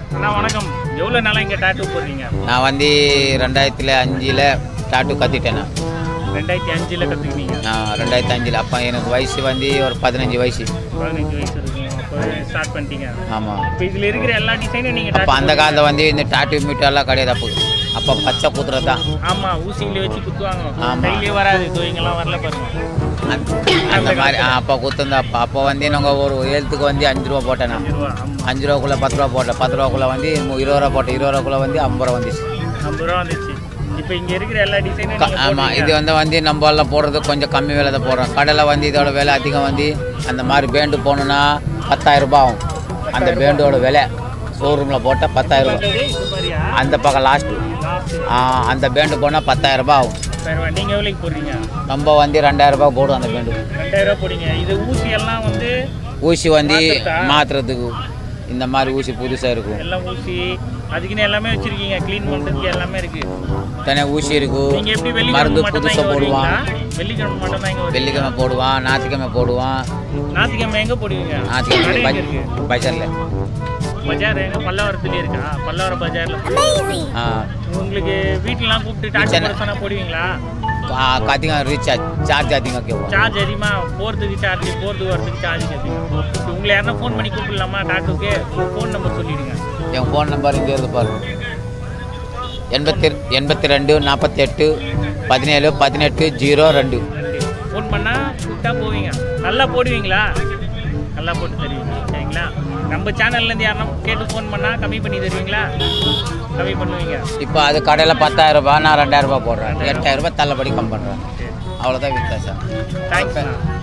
அண்ணா வணக்கம் எவ்வளோ நாளாக இங்கே டாட்டூ போடுறீங்க நான் வந்து ரெண்டாயிரத்தில் அஞ்சில் டாட்டு கற்றுட்டேன் நான் ரெண்டாயிரத்தி அஞ்சில் கற்றுக்கினீங்க நான் ரெண்டாயிரத்தி அஞ்சில் அப்போ எனக்கு வயசு வந்து ஒரு பதினஞ்சு வயசு பதினஞ்சு வயசு இருக்கும் அப்போ ஸ்டார்ட் பண்ணிட்டீங்க ஆமாம் இப்போ இதில் இருக்கிற எல்லா டிசைனும் நீங்கள் அப்போ அந்த காலத்தில் வந்து இந்த டாட்டு மீட்டெல்லாம் கிடையாது அப்போ அப்போ பச்சை குத்துறது தான் ஆமாம் ஊசிங்களே வச்சு குத்துவாங்க ஆமா. கையிலே வராது தோய்ங்கெல்லாம் வரல பாருங்க அந்த- அந்த மாதிரி ஆ, அப்போ குத்துந்தா அப்போ அப்போ வந்து நாங்கள் ஒரு எழுத்துக்கு வந்து அஞ்சு ரூபா போட்டேன் நான் அஞ்சு ரூபா ஆமாம் அஞ்சு ரூபாக்குள்ளே பத்து ரூபா போட்டேன் பத்து ரூபாக்குள்ளே வந்து மு- இருபது ரூபா போட்டேன் இருபது ரூபாக்குள்ளே வந்து ஐம்பது ரூபா வந்துச்சு ஐம்பது ரூபா வந்துச்சு இப்போ இங்கே இருக்கிற எல்லா டிசைனும் க- ஆமாம் இது வந்து வந்து நம்ம எல்லாம் போடுறது கொஞ்சம் கம்மி விலை தான் போடுறோம் கடையில் வந்து இதோட விலை அதிகம் வந்து அந்த மாதிரி பேண்டு போகணுன்னா பத்தாயிரம் ரூபாய் ஆகும் அந்த பேண்டோட விலை ஷோரூமில் போட்டால் பத்தாயிரம் ரூபாய் இது மாதிரியா அந்த பக்கம் லாஸ்ட் லாஸ்ட் அந்த பேண்டு போனால் பத்தாயிரம் ரூபாய் ஆகும் பரவா நீங்கள் எவ்வளோக்கு போடுறீங்க நம்ம வந்து ரெண்டாயிரம் ரூபாய் போடும் அந்த பேண்டு ரெண்டாயிரம் ரூபா போடுங்க இது ஊசி எல்லாம் வந்து ஊசி வந்து மாத்துறதா? மாற்றுறதுக்கு இந்த மாதிரி ஊசி புதுசாக இருக்கும் எல்லாம் ஊசி அதுக்குன்னு எல்லாமே வச்சிருக்கீங்க க்ளீன் பண்ணுறதுக்கு எல்லாமே இருக்கு தனியாக ஊசி இருக்கும் நீங்க எப்படி வெள்ளிக்கிழமை மருந்து மட்டும் தான் புதுசாக இங்க போடுவான் வருவீங்களா வெள்ளிக்கிழமை மட்டும் தான் இங்க வருவீங்க வெள்ளிக்கிழமை போடுவான் ஞாயிற்றுக்கிழமை போடுவான் ஞாயிற்றுக்கிழமை எங்க போடுவீங்க கடை ஞாயிற்றுக்கிழமை எங்க இருக்கு பஜாரில் பஜார் எங்க பல்லவரத்துலயே இருக்கா பல்லவரம் பஜார்ல போடுவீங்க. ஆ உங்களுக்கு வீட்டுலலாம் கூப்பிட்டு டாக்டர் சென்னை. போட சொன்னா போடுவீங்களா அதிகம் ரீசார்ஜ் சார்ஜ் அதிகம் கேட்கும் சார்ஜ் அதிகமா போறதுக்கு சார்ஜ் போறதுக்கு வரதுக்கு சார்ஜ் அதிகம் இப்போ உங்களை யாருன்னா ஃபோன் பண்ணி கூப்பிடலாமா டாக்டருக்கு உங்க ஃபோன் நம்பர் சொல்லிடுங்க என் ஃபோன் நம்பர் இங்கே இருந்து பாரு எண்பத்தி எண்பத்தி ரெண்டு நாற்பத்தி எட்டு பதினேழு பதினெட்டு ஜீரோ ரெண்டு ஃபோன் பண்ணா கூப்பிட்டா போவீங்க நல்லா போடுவீங்களா நல்லா போட்டு தருவீங்க சரிங்களா நம்ம சேனல்லேருந்து யாருன்னா கேட்டு ஃபோன் பண்ணால் கம்மி பண்ணி தருவீங்களா கம்மி பண்ணுவீங்க இப்போ அது கடையில் பத்தாயிரம் ரூபாய் நான் ரெண்டாயிரம் ரூபாய் போடுறேன் எட்டாயிரம் ரூபாய் தள்ளுபடி கம் பண்ணுறேன் அவ்வளோதான் வித்தியாசம் தேங்க்ஸ்ண்ணா